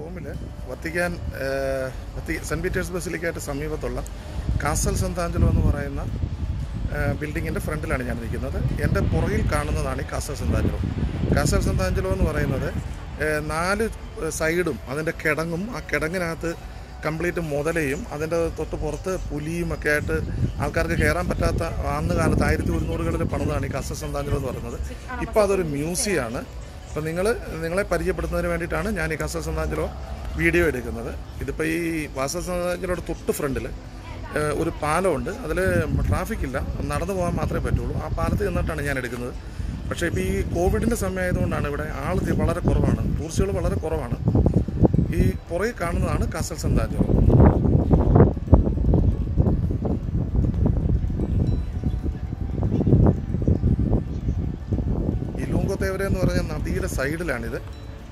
റോമിൽ വത്തിക്കാൻ ഏഹ്, വത്തി- സെൻറ്റ് പീറ്റേഴ്സ് ബസിലിക്കായിട്ട് സമീപത്തുള്ള കാസൽ സെന്താഞ്ചലോ എന്ന് പറയുന്ന ഏഹ്, ബിൽഡിങ്ങിൻ്റെ ഫ്രണ്ടിലാണ് ഞാൻ നിൽക്കുന്നത് എൻ്റെ പുറകിൽ കാണുന്നതാണ് ഈ കാസൽ സെന്താഞ്ചലോ കാസൽ സെന്താഞ്ചലോ എന്ന് പറയുന്നത് ഏഹ്, നാല് സൈഡും അതിൻ്റെ കിടങ്ങും ആ കിടങ്ങിനകത്ത് കംപ്ലീറ്റ് മുതലയും അതിൻ്റെ തൊട്ട് പുറത്ത് പുലിയും ഒക്കെ ആയിട്ട് ആൾക്കാർക്ക് കയറാൻ പറ്റാത്ത അന്ന് കാലത്ത് ആയിരത്തി ഒരുന്നൂറുകളിൽ പണിതാണ് ഈ കാസൽ സെന്താഞ്ചലോ എന്ന് പറയുന്നത് ഇപ്പോൾ അതൊരു മ്യൂസിയമാണ് അപ്പോൾ നിങ്ങൾ നിങ്ങളെ പരിചയപ്പെടുത്തുന്നതിന് വേണ്ടിയിട്ടാണ് ഞാൻ ഈ കാസൽ സന്താഞ്ചലോ വീഡിയോ എടുക്കുന്നത് ഇതിപ്പോൾ ഈ വാസൽ സന്താഞ്ചലോയുടെ തൊട്ട് ഫ്രണ്ടിൽ ഒരു പാലമുണ്ട് അതിൽ ട്രാഫിക് ഇല്ല നടന്നു പോകാൻ മാത്രമേ പറ്റുള്ളൂ ആ പാലത്തിൽ നിന്നിട്ടാണ് ഞാൻ എടുക്കുന്നത് പക്ഷേ ഇപ്പോൾ ഈ കോവിഡിൻ്റെ സമയമായതുകൊണ്ടാണ് ഇവിടെ ആൾ തി- വളരെ കുറവാണ് ടൂറിസ്റ്റുകൾ വളരെ കുറവാണ് ഈ പുറകെ കാണുന്നതാണ് കാസൽ സന്താഞ്ചലോ ഈ ലൂങ്കോത്തേവര എന്ന് പറഞ്ഞ നദിയുടെ സൈഡിലാണിത്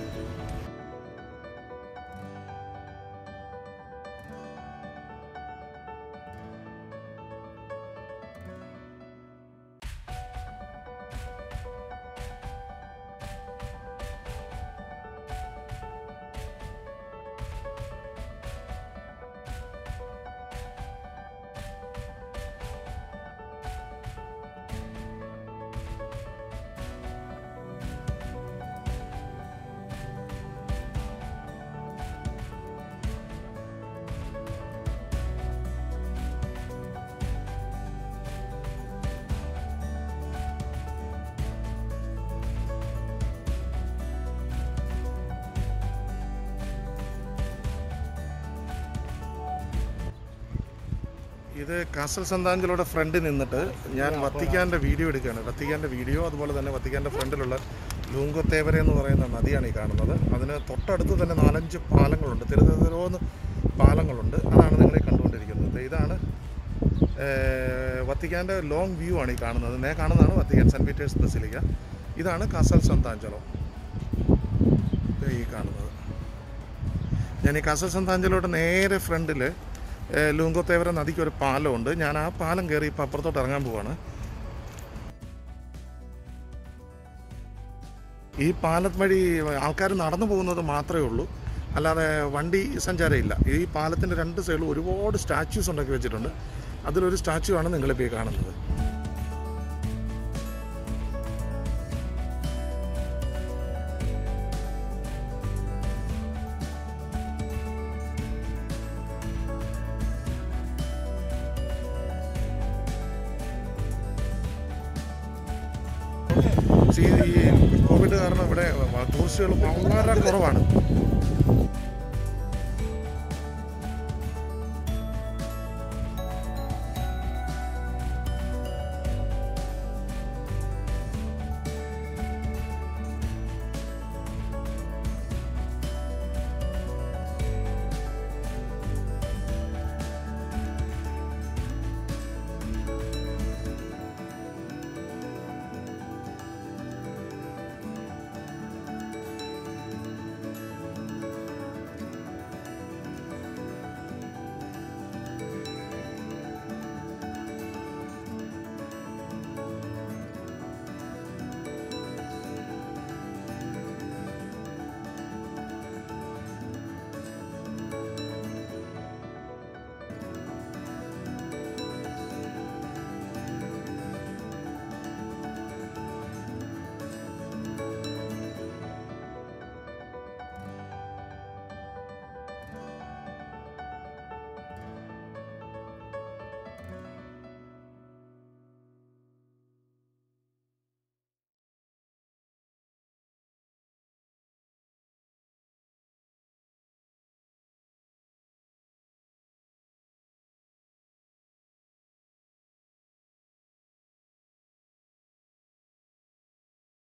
ഇത് കാസൽ സന്താഞ്ചലോടെ ഫ്രണ്ടിൽ നിന്നിട്ട് ഞാൻ വത്തിക്കാൻ്റെ വീഡിയോ എടുക്കുകയാണ് വത്തിക്കാൻ്റെ വീഡിയോ അതുപോലെ തന്നെ വത്തിക്കാൻ്റെ ഫ്രണ്ടിലുള്ള ലൂങ്കോത്തേവര എന്ന് പറയുന്ന നദിയാണ് ഈ കാണുന്നത് അതിന് തൊട്ടടുത്ത് തന്നെ നാലഞ്ച് പാലങ്ങളുണ്ട് തിരുതെതിരോന്ന് പാലങ്ങളുണ്ട് അതാണ് നിങ്ങളെ കണ്ടുകൊണ്ടിരിക്കുന്നത് ഇതാണ് ഏഹ്, വത്തിക്കാൻ്റെ ലോങ് വ്യൂ ആണ് ഈ കാണുന്നത് നേ കാണുന്നതാണ് വത്തിക്കാൻ സെൻറ്റ് പീറ്റേഴ്സ് ബസിലിക്ക ഇതാണ് കാസൽ സന്താഞ്ചലോ ദേ ഈ കാണുന്നത് ഞാൻ ഈ കാസൽ സന്താഞ്ചലോയുടെ നേരെ ഫ്രണ്ടിൽ ലൂങ്കോത്തേവര നദിക്ക് ഒരു പാലമുണ്ട് ഞാൻ ആ പാലം കയറി ഇപ്പം അപ്പുറത്തോട്ട് ഇറങ്ങാൻ പോവാണ് ഈ പാലം വഴി ആൾക്കാർ നടന്നു പോകുന്നത് മാത്രമേ ഉള്ളൂ അല്ലാതെ വണ്ടി സഞ്ചാരം ഇല്ല ഈ പാലത്തിൻ്റെ രണ്ട് സൈഡിലും ഒരുപാട് സ്റ്റാച്യൂസ് ഉണ്ടാക്കി വെച്ചിട്ടുണ്ട് അതിലൊരു സ്റ്റാച്യു ആണ് നിങ്ങളിപ്പോൾ ഈ കാണുന്നത് ഈ കോവിഡ് കാരണം ഇവിടെ ടൂറിസ്റ്റുകൾ വളരെ കുറവാണ്